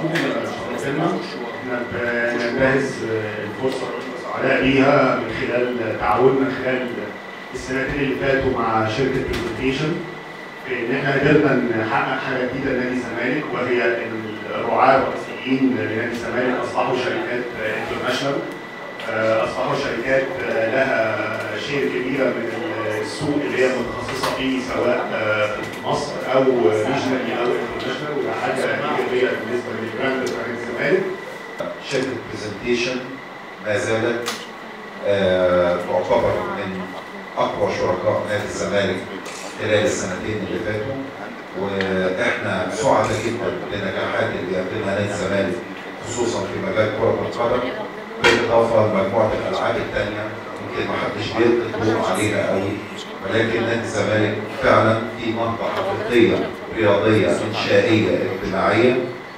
شرفتنا احنا بننتهز الفرصه السعداء بيها من خلال تعاوننا خلال السنتين اللي فاتوا مع شركه برزنتيشن في ان احنا قدرنا نحقق حاجه جديده لنادي الزمالك وهي ان الرعاه الرئيسيين لنادي الزمالك اصبحوا شركات انترناشونال اصبحوا شركات لها شير كبيره من السوق اللي هي متخصصه فيه سواء في مصر او ريجنالي او انترناشونال وده حاجه ايجابيه بالنسبه للبراند بتاع الزمالك. شركه برزنتيشن ما زالت آه، تعتبر من اقوى شركاء نادي الزمالك خلال السنتين اللي فاتوا واحنا سعداء جدا بالنجاحات اللي بيقدمها نادي الزمالك خصوصا في مجال كره القدم بالاضافه لمجموعه الالعاب الثانيه يمكن ما حدش بيلقي الضوء عليها قوي ولكن نادي الزمالك فعلا في نهضه حقيقيه رياضيه انشائيه اجتماعيه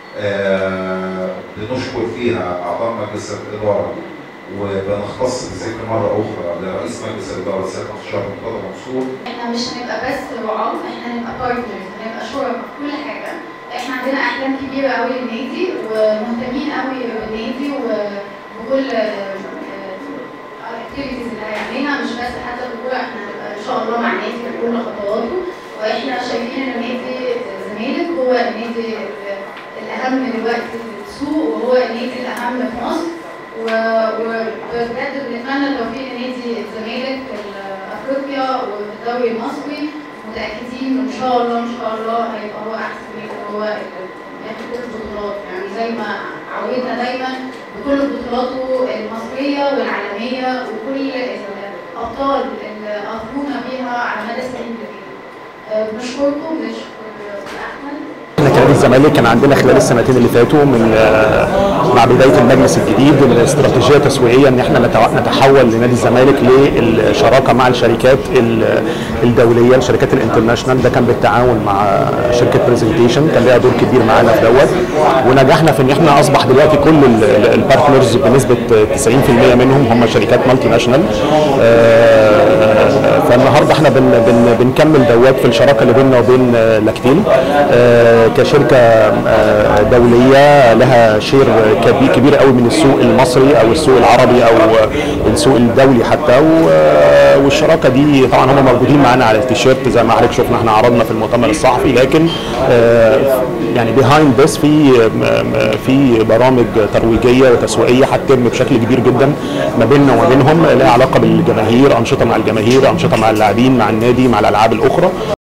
آه بنشكر فيها اعضاء مجلس الاداره وبنختص بذكر مره اخرى لرئيس مجلس الاداره السيد مستشار مرتضى منصور احنا مش هنبقى بس رعاة احنا هنبقى بارتنرز هنبقى شركاء في كل حاجه احنا عندنا احلام كبيره قوي للنادي ومهتمين قوي بالنادي وبكل الاكتيفيتيز اللي هيعملها مش بس حتى في الكوره احنا هنبقى ان شاء الله مع النادي في كل خطواته واحنا شايفين ان نادي الزمالك هو النادي الاهم دلوقتي في السوق وهو النادي الاهم في مصر وبجد بنتمنى التوفيق لنادي الزمالك في افريقيا وفي الدوري المصري متاكدين ان شاء الله ان شاء الله هيبقى هو احسن نادي هو ياخد كل البطولات يعني زي ما عودنا دايما بكل بطولاته المصريه والعالميه وكل الابطال اللي اثرونا بيها على مدى السنين اللي فاتت. بنشكركم بنشكر احمد احنا كنادي الزمالك كان عندنا خلال السنتين اللي فاتوا من مع بدايه المجلس الجديد من استراتيجيه تسويقيه ان احنا نتحول لنادي الزمالك للشراكه مع الشركات الدوليه الشركات الانترناشونال ده كان بالتعاون مع شركه برزنتيشن كان ليها دور كبير معانا في دوت ونجحنا في ان احنا اصبح دلوقتي كل البارتنرز بنسبه 90% منهم هم شركات مالتي ناشونال فالنهارده احنا بن بن بنكمل دوت في الشراكه اللي بيننا وبين لاكتين كشركه دوليه لها شير كبير قوي من السوق المصري او السوق العربي او السوق الدولي حتى والشراكه دي طبعا هم موجودين معانا على التيشيرت زي ما حضرتك شفنا احنا عرضنا في المؤتمر الصحفي لكن يعني بيهايند ذس في في برامج ترويجيه وتسويقيه هتتم بشكل كبير جدا ما بيننا وما بينهم لها علاقه بالجماهير انشطه مع الجماهير انشطه مع اللاعبين مع النادي مع الالعاب الاخرى